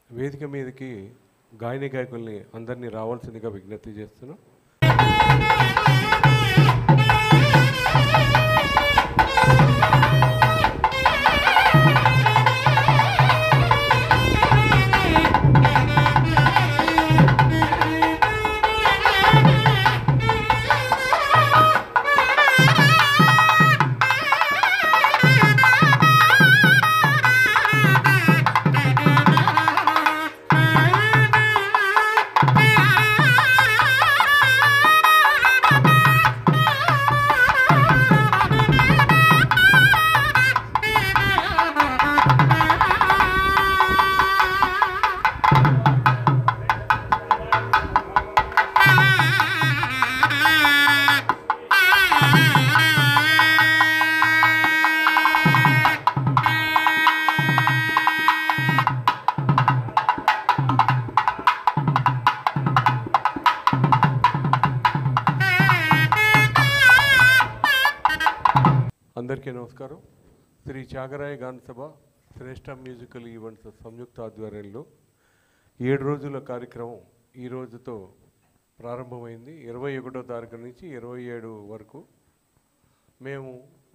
వేదిక మీదకి గాయని గాయకుల్ని అందరినీ రావాల్సిందిగా విజ్ఞప్తి చేస్తున్నాం అందరికీ నమస్కారం శ్రీ త్యాగరాయ గాన సభ శ్రేష్ట మ్యూజికల్ ఈవెంట్స్ సంయుక్త ఆధ్వర్యంలో ఏడు రోజుల కార్యక్రమం ఈ రోజుతో ప్రారంభమైంది ఇరవై ఒకటో తారీఖు నుంచి ఇరవై ఏడు వరకు మేము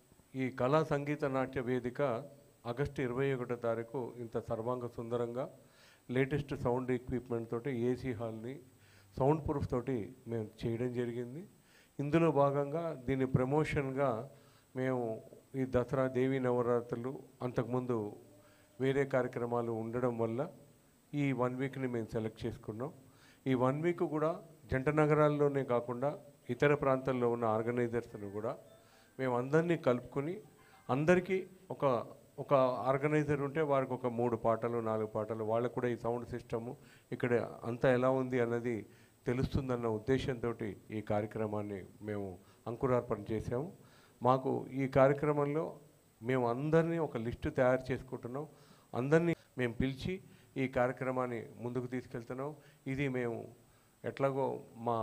ఈ కళా సంగీత నాట్య వేదిక ఆగస్టు ఇరవై ఒకటో తారీఖు ఇంత సర్వాంగ సుందరంగా లేటెస్ట్ సౌండ్ ఎక్విప్మెంట్ తోటి ఏసీ హాల్ని సౌండ్ ప్రూఫ్ తోటి మేము చేయడం జరిగింది ఇందులో భాగంగా దీని ప్రమోషన్గా మేము ఈ దసరా దేవీ నవరాత్రులు అంతకుముందు వేరే కార్యక్రమాలు ఉండడం వల్ల ఈ వన్ వీక్ని మేము సెలెక్ట్ చేసుకున్నాం ఈ వన్ వీక్ కూడా జంట నగరాల్లోనే కాకుండా ఇతర ప్రాంతాల్లో ఉన్న ఆర్గనైజర్స్ని కూడా మేము అందరినీ కలుపుకొని అందరికీ ఒక ఒక ఆర్గనైజర్ ఉంటే వారికి ఒక మూడు పాటలు నాలుగు పాటలు వాళ్ళకు కూడా ఈ సౌండ్ సిస్టము ఇక్కడ అంతా ఎలా ఉంది అన్నది తెలుస్తుందన్న ఉద్దేశంతో ఈ కార్యక్రమాన్ని మేము అంకురార్పణ చేసాము మాకు ఈ కార్యక్రమంలో మేము అందరినీ ఒక లిస్టు తయారు చేసుకుంటున్నాం అందరినీ మేము పిలిచి ఈ కార్యక్రమాన్ని ముందుకు తీసుకెళ్తున్నాం ఇది మేము ఎట్లాగో మా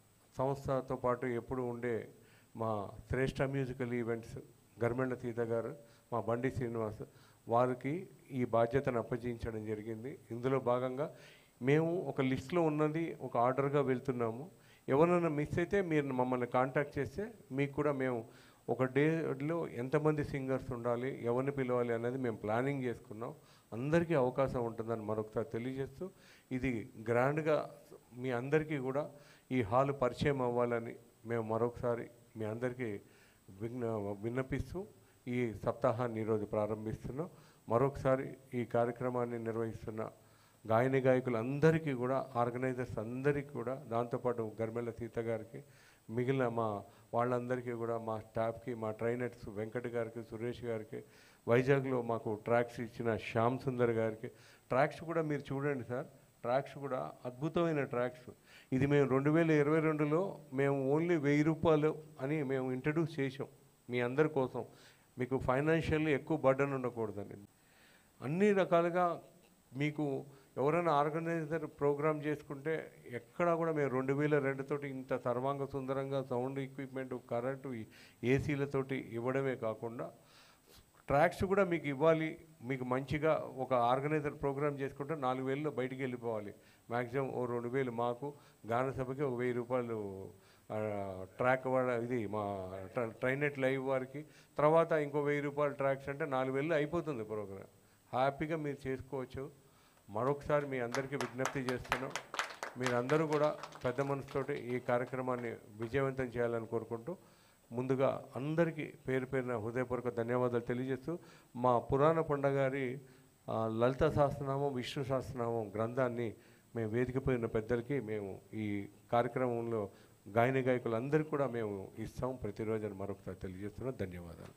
సంస్థతో పాటు ఎప్పుడు ఉండే మా శ్రేష్ట మ్యూజికల్ ఈవెంట్స్ గర్మెండ సీత గారు మా బండి శ్రీనివాస్ వారికి ఈ బాధ్యతను అప్పగించడం జరిగింది ఇందులో భాగంగా మేము ఒక లిస్ట్లో ఉన్నది ఒక ఆర్డర్గా వెళ్తున్నాము ఎవరైనా మిస్ అయితే మీరు మమ్మల్ని కాంటాక్ట్ చేస్తే మీకు కూడా మేము ఒక డేలో ఎంతమంది సింగర్స్ ఉండాలి ఎవరిని పిలవాలి అనేది మేము ప్లానింగ్ చేసుకున్నాం అందరికీ అవకాశం ఉంటుందని మరొకసారి తెలియజేస్తూ ఇది గ్రాండ్గా మీ అందరికీ కూడా ఈ హాల్ పరిచయం అవ్వాలని మేము మరొకసారి మీ అందరికీ విజ్ఞ విన్నపిస్తూ ఈ సప్తాహాన్ని ఈరోజు ప్రారంభిస్తున్నాం మరొకసారి ఈ కార్యక్రమాన్ని నిర్వహిస్తున్న గాయని గాయకులందరికీ కూడా ఆర్గనైజర్స్ అందరికీ కూడా దాంతోపాటు గర్మెల సీత గారికి మిగిలిన మా వాళ్ళందరికీ కూడా మా స్టాఫ్కి మా ట్రైనర్స్ వెంకట్ గారికి సురేష్ గారికి వైజాగ్లో మాకు ట్రాక్స్ ఇచ్చిన శ్యామ్ సుందర్ గారికి ట్రాక్స్ కూడా మీరు చూడండి సార్ ట్రాక్స్ కూడా అద్భుతమైన ట్రాక్స్ ఇది మేము రెండు వేల ఇరవై రెండులో మేము ఓన్లీ వెయ్యి రూపాయలు అని మేము ఇంట్రడ్యూస్ చేసాం మీ అందరి కోసం మీకు ఫైనాన్షియల్లీ ఎక్కువ బర్డన్ ఉండకూడదని అన్ని రకాలుగా మీకు ఎవరైనా ఆర్గనైజర్ ప్రోగ్రామ్ చేసుకుంటే ఎక్కడా కూడా మేము రెండు వేల రెండుతోటి ఇంత సర్వాంగ సుందరంగా సౌండ్ ఎక్విప్మెంట్ కరెంటు ఏసీలతోటి ఇవ్వడమే కాకుండా ట్రాక్స్ కూడా మీకు ఇవ్వాలి మీకు మంచిగా ఒక ఆర్గనైజర్ ప్రోగ్రామ్ చేసుకుంటే నాలుగు వేలలో బయటికి వెళ్ళిపోవాలి మ్యాక్సిమం ఓ రెండు వేలు మాకు గాన సభకి ఒక వెయ్యి రూపాయలు ఆ, ట్రాక్ వాడ ఇది మా ట్ర- ట్రైనెట్ లైవ్ వారికి తర్వాత ఇంకో వెయ్యి రూపాయలు ట్రాక్స్ అంటే నాలుగు వేలు అయిపోతుంది ప్రోగ్రామ్ హ్యాపీగా మీరు చేసుకోవచ్చు మరొకసారి మీ అందరికీ విజ్ఞప్తి చేస్తున్నాం మీరందరూ కూడా పెద్ద మనసుతోటి ఈ కార్యక్రమాన్ని విజయవంతం చేయాలని కోరుకుంటూ ముందుగా అందరికీ పేరు పేరున హృదయపూర్వక ధన్యవాదాలు తెలియజేస్తూ మా పురాణ పండగారి ఆ, లలిత సహస్రనామం విష్ణు సహస్రనామం గ్రంథాన్ని మేము వేదికపై ఉన్న పెద్దలకి మేము ఈ కార్యక్రమంలో గాయని గాయకులందరికీ కూడా మేము ఇస్తాం ప్రతిరోజు అని మరొకసారి తెలియజేస్తున్నాం ధన్యవాదాలు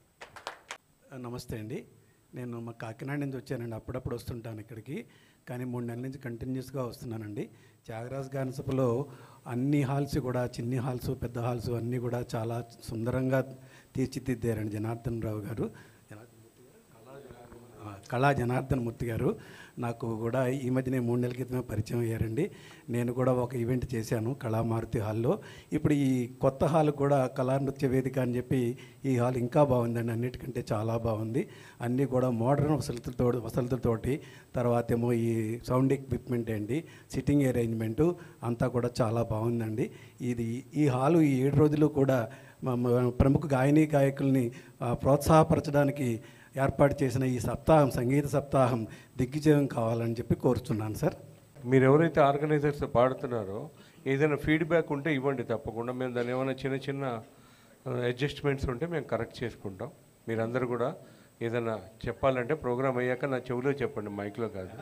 నమస్తే అండి నేను మా కాకినాడ నుంచి వచ్చానండి అప్పుడప్పుడు వస్తుంటాను ఇక్కడికి కానీ మూడు నెలల నుంచి కంటిన్యూస్గా వస్తున్నానండి త్యాగరాజ్ గాన సభలో అన్ని హాల్స్ కూడా చిన్ని హాల్స్ పెద్ద హాల్స్ అన్నీ కూడా చాలా సుందరంగా తీర్చిదిద్దారండి జనార్దన్ రావు గారు జనార్దన్ మూర్తి గారు? ఆ, కళా జనార్దన్ మూర్తి గారు నాకు కూడా ఈ మధ్యనే మూడు నెలల క్రితమే పరిచయం అయ్యారండి నేను కూడా ఒక ఈవెంట్ చేశాను కళామారుతి హాల్లో ఇప్పుడు ఈ కొత్త హాల్ కూడా కళా నృత్య వేదిక అని చెప్పి ఈ హాల్ ఇంకా బాగుందండి అన్నిటికంటే చాలా బాగుంది అన్నీ కూడా మోడర్న్ వసతులతో వసతులతోటి తర్వాత ఏమో ఈ సౌండ్ ఎక్విప్మెంట్ ఏంటి సిట్టింగ్ అరేంజ్మెంటు అంతా కూడా చాలా బాగుందండి ఇది ఈ హాలు ఈ ఏడు రోజులు కూడా మ- మ- ప్రముఖ గాయని గాయకుల్ని ఆ, ప్రోత్సాహపరచడానికి ఏర్పాటు చేసిన ఈ సప్తాహం సంగీత సప్తాహం దిగ్విజయం కావాలని చెప్పి కోరుతున్నాను సార్ మీరు ఎవరైతే ఆర్గనైజర్స్ పాడుతున్నారో ఏదైనా ఫీడ్బ్యాక్ ఉంటే ఇవ్వండి తప్పకుండా మేము దాని ఏమైనా చిన్న చిన్న అడ్జస్ట్మెంట్స్ ఉంటే మేము కరెక్ట్ చేసుకుంటాం మీరందరూ కూడా ఏదైనా చెప్పాలంటే ప్రోగ్రామ్ అయ్యాక నా చెవిలో చెప్పండి మైక్లో కాదు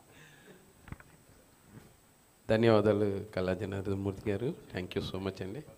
ధన్యవాదాలు కళా జనార్దన్ మూర్తి గారు థ్యాంక్ యూ సో మచ్ అండి